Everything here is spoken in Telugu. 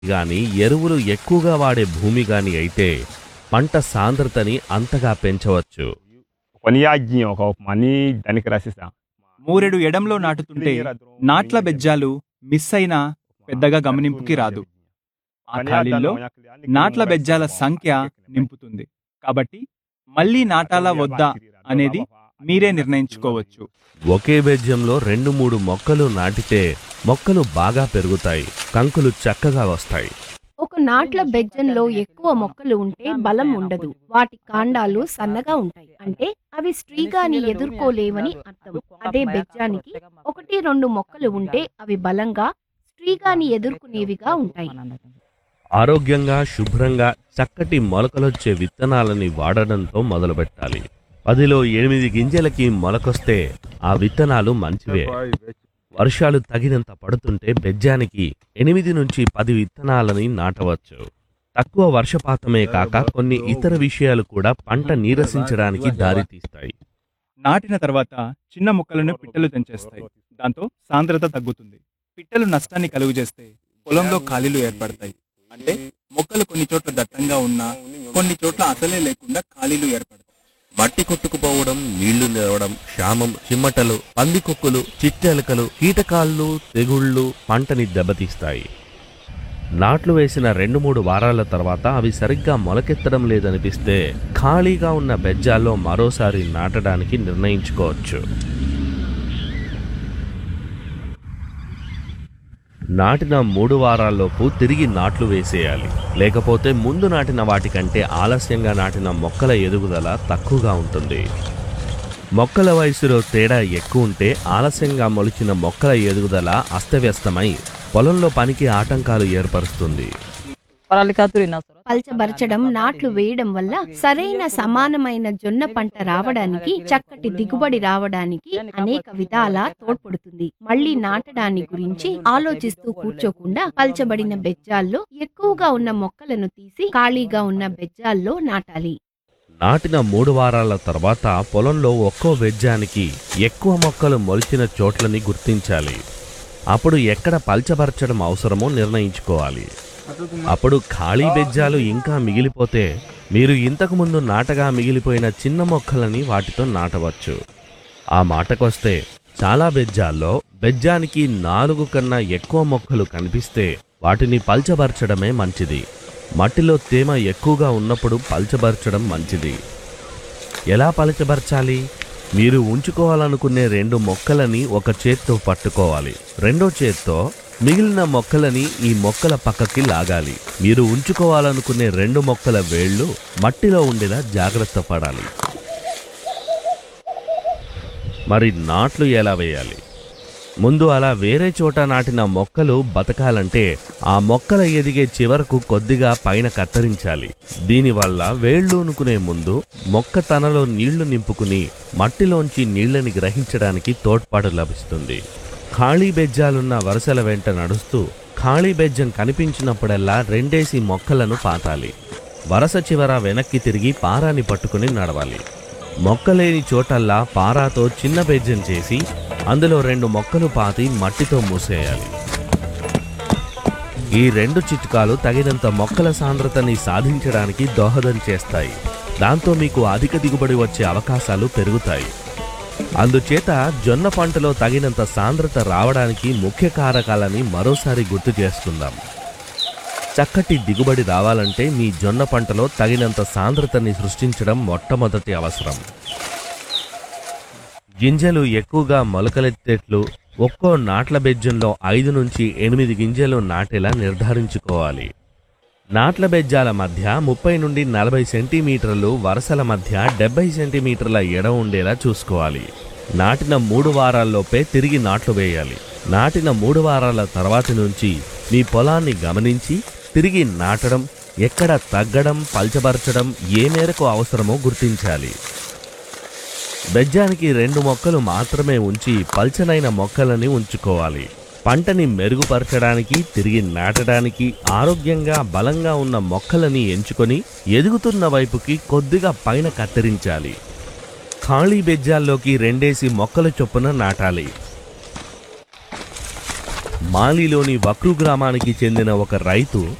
గాని ఎరువులు ఎక్కువగా వాడే భూమి గాని అయితే పంట సాంద్రతని అంతగా పెంచవచ్చు kɔni y'a jiɲɛ o kan o kuma ni danni kɛra sisan మూరెడు ఎడంలో నాటుతుంటే నాట్ల బెజ్జాలు మిస్ అయినా పెద్దగా గమనింపుకి రాదు ఆ ఖాళీల్లో నాట్ల బెజ్జాల సంఖ్య నింపుతుంది కాబట్టి మళ్ళీ నాటాలా వద్దా అనేది మీరే నిర్ణయించుకోవచ్చు ఒకే బెజ్జంలో రెండు మూడు మొక్కలు నాటితే మొక్కలు బాగా పెరుగుతాయి కంకులు చక్కగా వస్తాయి ఒక నాట్ల బెజ్జంలో ఎక్కువ మొక్కలు ఉంటే బలం ఉండదు వాటి కాండాలు సన్నగా ఉంటాయి అంటే అవి స్ట్రీగాని ఎదుర్కోలేవని అర్థం అదే బెజ్జానికి ఒకటి రెండు మొక్కలు ఉంటే అవి బలంగా స్ట్రీగాని ఎదుర్కొనేవిగా ఉంటాయి ఆరోగ్యంగా శుభ్రంగా చక్కటి మొలకలొచ్చే విత్తనాలని వాడడంతో మొదలుపెట్టాలి పదిలో ఎనిమిది గింజలకి మొలకొస్తే ఆ విత్తనాలు మంచివే వర్షాలు తగినంత పడుతుంటే బెజ్జానికి ఎనిమిది నుంచి పది విత్తనాలని నాటవచ్చు తక్కువ వర్షపాతమే కాక కొన్ని ఇతర విషయాలు కూడా పంట నీరసించడానికి దారితీస్తాయి నాటిన తర్వాత చిన్న మొక్కలను పిట్టలు తెంచేస్తాయి దాంతో సాంద్రత తగ్గుతుంది పిట్టలు నష్టాన్ని కలుగజేస్తే పొలంలో ఖాళీలు ఏర్పడతాయి అంటే మొక్కలు కొన్ని చోట్ల దట్టంగా ఉన్నా కొన్ని చోట్ల అసలే లేకుండా ఖాళీలు ఏర్పడతాయి మట్టి కొట్టుకుపోవడం నీళ్లు నిలవడం క్షామం చిమ్మటలు పందికొక్కులు చిట్టెలకలు కీటకాళ్ళు తెగుళ్ళు పంటని దెబ్బతీస్తాయి నాట్లు వేసిన రెండు మూడు వారాల తర్వాత అవి సరిగ్గా మొలకెత్తడం లేదనిపిస్తే ఖాళీగా ఉన్న బెజ్జాల్లో మరోసారి నాటడానికి నిర్ణయించుకోవచ్చు నాటిన మూడు వారాల్లోపు తిరిగి నాట్లు వేసేయాలి లేకపోతే ముందు నాటిన వాటికంటే ఆలస్యంగా నాటిన మొక్కల ఎదుగుదల తక్కువగా ఉంటుంది మొక్కల వయసులో తేడా ఎక్కువ ఉంటే ఆలస్యంగా మొలిచిన మొక్కల ఎదుగుదల అస్తవ్యస్తమై పొలంలో పనికి ఆటంకాలు ఏర్పరుస్తుంది పల్చబరచడం నాట్లు వేయడం వల్ల సరైన సమానమైన జొన్న పంట రావడానికి చక్కటి దిగుబడి రావడానికి అనేక విధాల తోడ్పడుతుంది మళ్ళీ నాటడాన్ని గురించి ఆలోచిస్తూ కూర్చోకుండా పల్చబడిన బెజ్జాల్లో ఎక్కువగా ఉన్న మొక్కలను తీసి ఖాళీగా ఉన్న బెజ్జాల్లో నాటాలి నాటిన మూడు వారాల తర్వాత పొలంలో ఒక్కో వెజ్జానికి ఎక్కువ మొక్కలు మొలిచిన చోట్లని గుర్తించాలి అప్పుడు ఎక్కడ పల్చబరచడం అవసరమో నిర్ణయించుకోవాలి అప్పుడు ఖాళీ బెజ్జాలు ఇంకా మిగిలిపోతే మీరు ఇంతకు ముందు నాటగా మిగిలిపోయిన చిన్న మొక్కలని వాటితో నాటవచ్చు ఆ మాటకొస్తే చాలా బెజ్జాల్లో బెజ్జానికి నాలుగు కన్నా ఎక్కువ మొక్కలు కనిపిస్తే వాటిని పల్చబరచడమే మంచిది మట్టిలో తేమ ఎక్కువగా ఉన్నప్పుడు పల్చబరచడం మంచిది ఎలా పలచబరచాలి మీరు ఉంచుకోవాలనుకునే రెండు మొక్కలని ఒక చేత్తో పట్టుకోవాలి రెండో చేత్తో మిగిలిన మొక్కలని ఈ మొక్కల పక్కకి లాగాలి మీరు ఉంచుకోవాలనుకునే రెండు మొక్కల వేళ్ళు మట్టిలో ఉండేలా జాగ్రత్త పడాలి మరి నాట్లు ఎలా వేయాలి ముందు అలా వేరే చోట నాటిన మొక్కలు బతకాలంటే ఆ మొక్కల ఎదిగే చివరకు కొద్దిగా పైన కత్తిరించాలి దీనివల్ల వేళ్ళూనుకునే ముందు మొక్క తనలో నీళ్లు నింపుకుని మట్టిలోంచి నీళ్ళని గ్రహించడానికి తోడ్పాటు లభిస్తుంది ఖాళీ బెజ్జాలున్న వరుసల వెంట నడుస్తూ ఖాళీ బెజ్జం కనిపించినప్పుడల్లా రెండేసి మొక్కలను పాతాలి వరస చివర వెనక్కి తిరిగి పారాని పట్టుకుని నడవాలి మొక్కలేని చోటల్లా పారాతో చిన్న బెజ్జం చేసి అందులో రెండు మొక్కలు పాతి మట్టితో మూసేయాలి ఈ రెండు చిట్కాలు తగినంత మొక్కల సాంద్రతని సాధించడానికి దోహదం చేస్తాయి దాంతో మీకు అధిక దిగుబడి వచ్చే అవకాశాలు పెరుగుతాయి అందుచేత జొన్న పంటలో తగినంత సాంద్రత రావడానికి ముఖ్య కారకాలని మరోసారి గుర్తు చేసుకుందాం చక్కటి దిగుబడి రావాలంటే మీ జొన్న పంటలో తగినంత సాంద్రతని సృష్టించడం మొట్టమొదటి అవసరం గింజలు ఎక్కువగా మొలకలెత్తేట్లు ఒక్కో నాట్ల బెజ్జంలో ఐదు నుంచి ఎనిమిది గింజలు నాటేలా నిర్ధారించుకోవాలి నాట్ల బెజ్జాల మధ్య ముప్పై నుండి నలభై సెంటీమీటర్లు వరుసల మధ్య డెబ్బై సెంటీమీటర్ల ఎడ ఉండేలా చూసుకోవాలి నాటిన మూడు వారాల్లోపే తిరిగి నాట్లు వేయాలి నాటిన మూడు వారాల తర్వాతి నుంచి మీ పొలాన్ని గమనించి తిరిగి నాటడం ఎక్కడ తగ్గడం పల్చబరచడం ఏ మేరకు అవసరమో గుర్తించాలి బెజ్జానికి రెండు మొక్కలు మాత్రమే ఉంచి పల్చనైన మొక్కలని ఉంచుకోవాలి పంటని మెరుగుపరచడానికి తిరిగి నాటడానికి ఆరోగ్యంగా బలంగా ఉన్న మొక్కలని ఎంచుకొని ఎదుగుతున్న వైపుకి కొద్దిగా పైన కత్తిరించాలి ఖాళీ బెజ్జాల్లోకి రెండేసి మొక్కల చొప్పున నాటాలి మాలిలోని వక్రు గ్రామానికి చెందిన ఒక రైతు